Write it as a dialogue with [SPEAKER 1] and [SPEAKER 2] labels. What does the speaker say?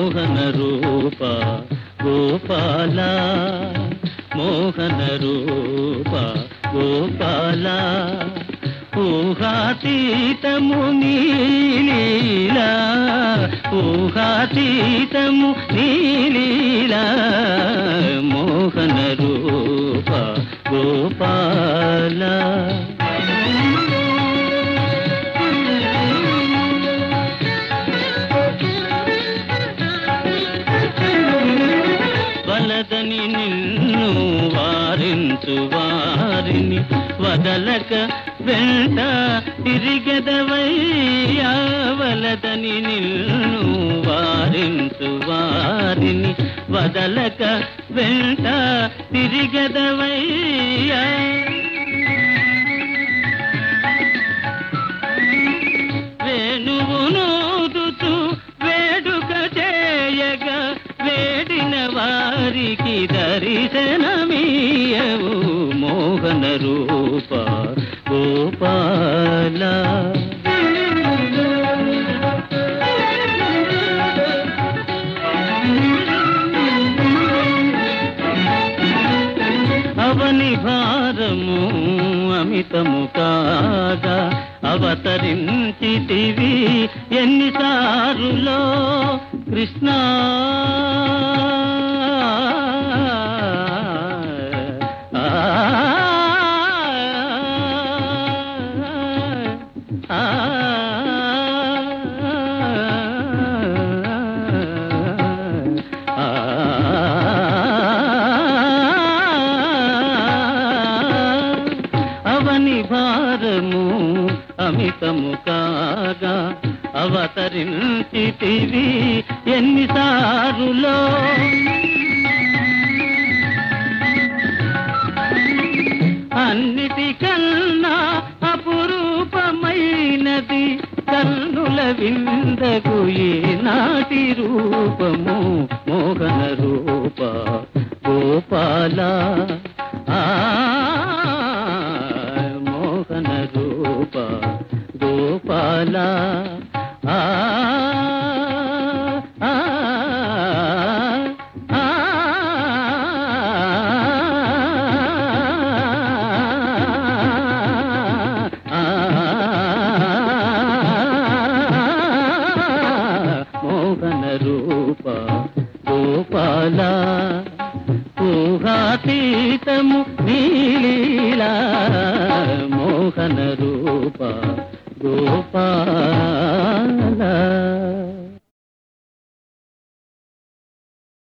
[SPEAKER 1] మోహన రూప గోపాల మోహన రూప గోపాల ఊహాతీతము నీలీలా ఊహాతీతము నీలీలా మోహన రూప గోపాల వలదని నిన్ను వారించు వారిని వదలక వెంట తిరిగెదవయ్యా వలదని నిన్ను వారించు వారిని వదలక వెంట తిరిగెదవయ్యా వేణువునూదుతూ వేడుక చేయగా వేడిన వారికి దర్శనమీయవు మోహన రూప గోపాల అవని భారము అమితము కాగా అవతరించితివి ఎన్నిసారులో కృష్ణ ఆ, ఆ, అవని భారము అమితము కాగా అవతరించితివి ఎన్నిసారులో అన్నిటికన్నా అపురూపమైనది కన్నుల విందగు నాటి రూపము మోహన రూప గోపాల ఆ మోహన రూప గోపాల ఆ ఆ, ఆ, మోహన రూప గోపాల ఊహాతీతము నీలీలా మోహన రూప గోపాల